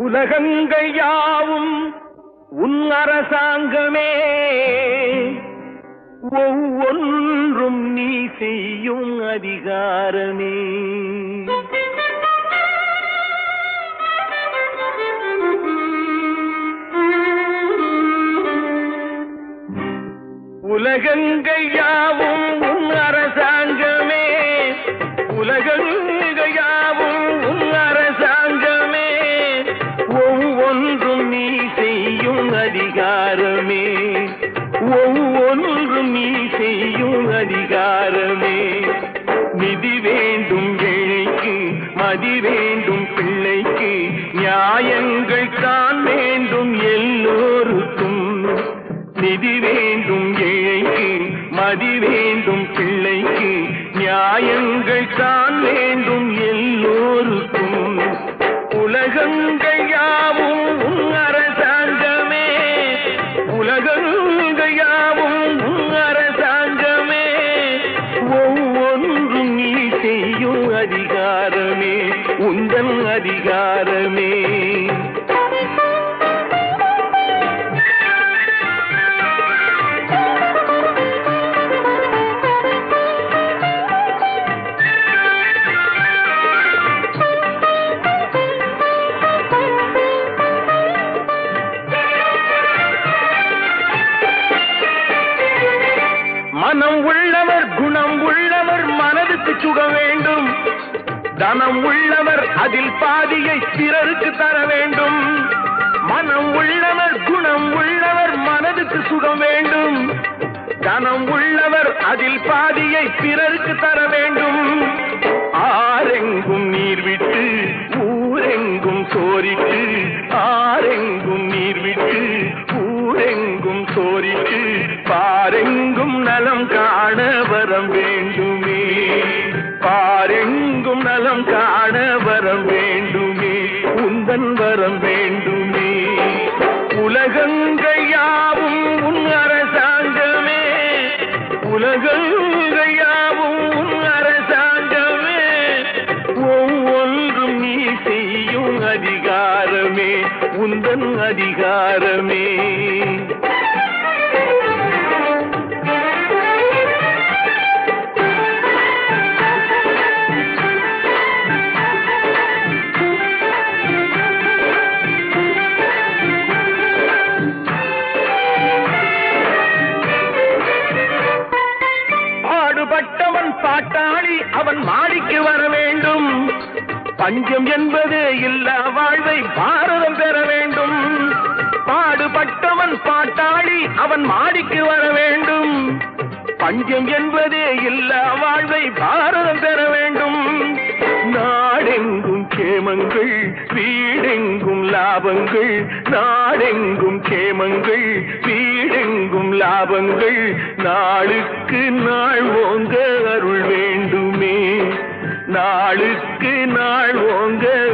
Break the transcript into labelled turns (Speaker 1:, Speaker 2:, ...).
Speaker 1: உலகங்கள் யாவும் உன் அரசாங்கமே ஒவ்வொன்றும் நீ செய்யும் அதிகாரமே உலகங்கள் யாவும் உன் அரசாங்கமே உலகங்கள் யாவும் உன் அரசாங்கமே ஒவ்வொன்றும் நீ செய்யும் அதிகாரமே ஒவ்வொன்றும் நீ செய்யும் அதிகாரமே நிதி வேண்டும் ஏழைக்கு மதி வேண்டும் பிள்ளைக்கு நியாயங்கள் தான் வேண்டும் எல்லோருக்கும் நிதி வேண்டும் ஏழைக்கு மதி வேண்டும் பிள்ளைக்கு நியாயங்கள் தான் வேண்டும் எல்லோருக்கும் உலகங்கள் யாவும் உன் அரசாங்கமே உலகங்கள் யாவும் உன் அரசாங்கமே ஒவ்வொன்றும் நீ செய்யும் அதிகாரமே உந்தன் அதிகாரமே மனம் உள்ளவர் குணம் உள்ளவர் மனதுக்கு சுகம் வேண்டும் தனம் உள்ளவர் அதில் பாதியை பிறருக்கு தர வேண்டும் மனம் உள்ளவர் குணம் உள்ளவர் மனதுக்கு சுகம் வேண்டும் தனம் உள்ளவர் அதில் பாதியை பிறருக்கு தர வேண்டும் ஆரெங்கும் நீர் விட்டு ஊரெங்கும் சோரிட்டு ஆரெங்கும் நீர் விட்டு ஊரெங்கும் சோரிட்டு பாரெங்கும் நலம் காண வரம் வேண்டுமே பாரெங்கும் நலம் காண வரம் வேண்டுமே உந்தன் வரம் வேண்டுமே உலகங்கள் யாவும் உன் அரசாங்கமே உலகங்கள் யாவும் உன் அரசாங்கமே ஒவ்வொன்றும் நீ செய்யும் அதிகாரமே உந்தன் அதிகாரமே பாடுபட்டவன் பாட்டாளி அவன் மாடிக்கு வர வேண்டும் பஞ்சம் என்பது இல்லா வாழ்வை பாரதம் பெற வேண்டும் பாடுபட்டவன் பாட்டாளி அவன் மாடிக்கு வர வேண்டும் பஞ்சம் என்பதே இல்லா வாழ்வை பாரதம் பெற வேண்டும் நாடெங்கும் கேமங்கள் வீடெங்கும் லாபங்கள் நாடெங்கும் கேமங்கள் வீடெங்கும் லாபங்கள் நாளுக்கு நாள் ஓங்க அருள் வேண்டுமே நாளுக்கு நாள் ஓங்க